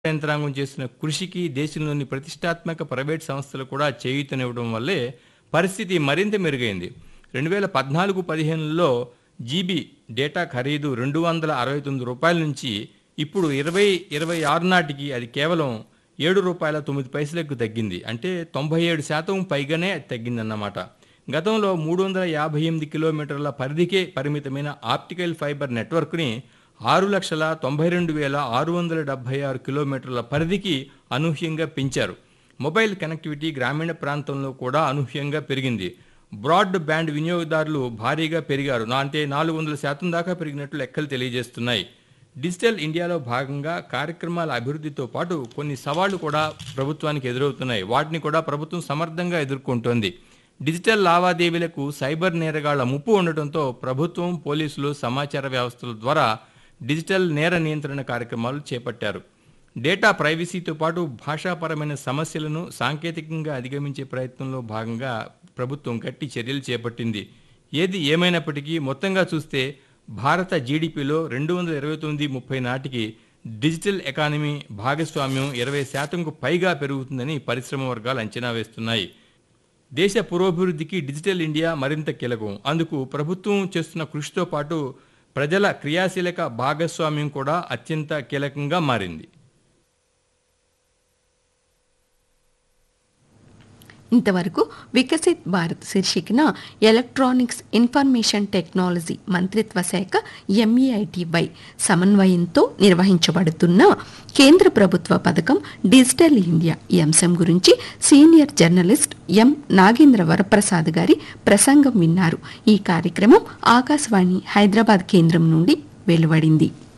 యంత్రాంగం చేసిన కృషికి దేశంలోని ప్రతిష్టాత్మక ప్రైవేట్ సంస్థలు కూడా చేయూతనివ్వడం వల్లే పరిస్థితి మరింత మెరుగైంది రెండు వేల పద్నాలుగు పదిహేనులో జీబీ డేటా ఖరీదు రెండు వందల అరవై తొమ్మిది రూపాయల నుంచి ఇప్పుడు ఇరవై ఇరవై ఆరు నాటికి అది కేవలం ఏడు రూపాయల తొమ్మిది పైసలకు తగ్గింది అంటే తొంభై ఏడు శాతం పైగానే అది తగ్గిందన్నమాట గతంలో మూడు వందల యాభై ఎనిమిది కిలోమీటర్ల పరిధికే పరిమితమైన ఆప్టికల్ ఫైబర్ నెట్వర్క్ని ఆరు లక్షల తొంభై రెండు వేల ఆరు వందల డెబ్బై ఆరు కిలోమీటర్ల పరిధికి అనూహ్యంగా పెంచారు మొబైల్ కనెక్టివిటీ గ్రామీణ ప్రాంతంలో కూడా అనూహ్యంగా పెరిగింది బ్రాడ్ బ్యాండ్ వినియోగదారులు భారీగా పెరిగారు నా అంటే నాలుగు వందల శాతం దాకా పెరిగినట్లు లెక్కలు తెలియజేస్తున్నాయి డిజిటల్ ఇండియాలో భాగంగా కార్యక్రమాల అభివృద్ధితో పాటు కొన్ని సవాళ్లు కూడా ప్రభుత్వానికి ఎదురవుతున్నాయి వాటిని కూడా ప్రభుత్వం సమర్థంగా ఎదుర్కొంటోంది డిజిటల్ లావాదేవీలకు సైబర్ నేరగాళ్ల ముప్పు ఉండటంతో ప్రభుత్వం పోలీసులు సమాచార వ్యవస్థల ద్వారా డిజిటల్ నేర నియంత్రణ కార్యక్రమాలు చేపట్టారు డేటా ప్రైవసీతో పాటు భాషాపరమైన సమస్యలను సాంకేతికంగా అధిగమించే ప్రయత్నంలో భాగంగా ప్రభుత్వం గట్టి చర్యలు చేపట్టింది ఏది ఏమైనప్పటికీ మొత్తంగా చూస్తే భారత జీడిపిలో రెండు వందల ఇరవై తొమ్మిది ముప్పై నాటికి డిజిటల్ ఎకానమీ భాగస్వామ్యం ఇరవై శాతంకు పైగా పెరుగుతుందని పరిశ్రమ వర్గాలు అంచనా వేస్తున్నాయి దేశ పురోభివృద్ధికి డిజిటల్ ఇండియా మరింత కీలకం అందుకు ప్రభుత్వం చేస్తున్న కృషితో పాటు ప్రజల క్రియాశీలక భాగస్వామ్యం కూడా అత్యంత కీలకంగా మారింది ఇంతవరకు వికసిత్ భారత్ శీర్షికన ఎలక్ట్రానిక్స్ ఇన్ఫర్మేషన్ టెక్నాలజీ మంత్రిత్వ శాఖ ఎంఈఐటివై సమన్వయంతో నిర్వహించబడుతున్న కేంద్ర ప్రభుత్వ పథకం డిజిటల్ ఇండియా ఈ అంశం గురించి senior journalist M Nagendra Varaprasad గారి ప్రసంగం విన్నారు ఈ కార్యక్రమం ఆకాశవాణి హైదరాబాద్ కేంద్రం నుండి వెలువడింది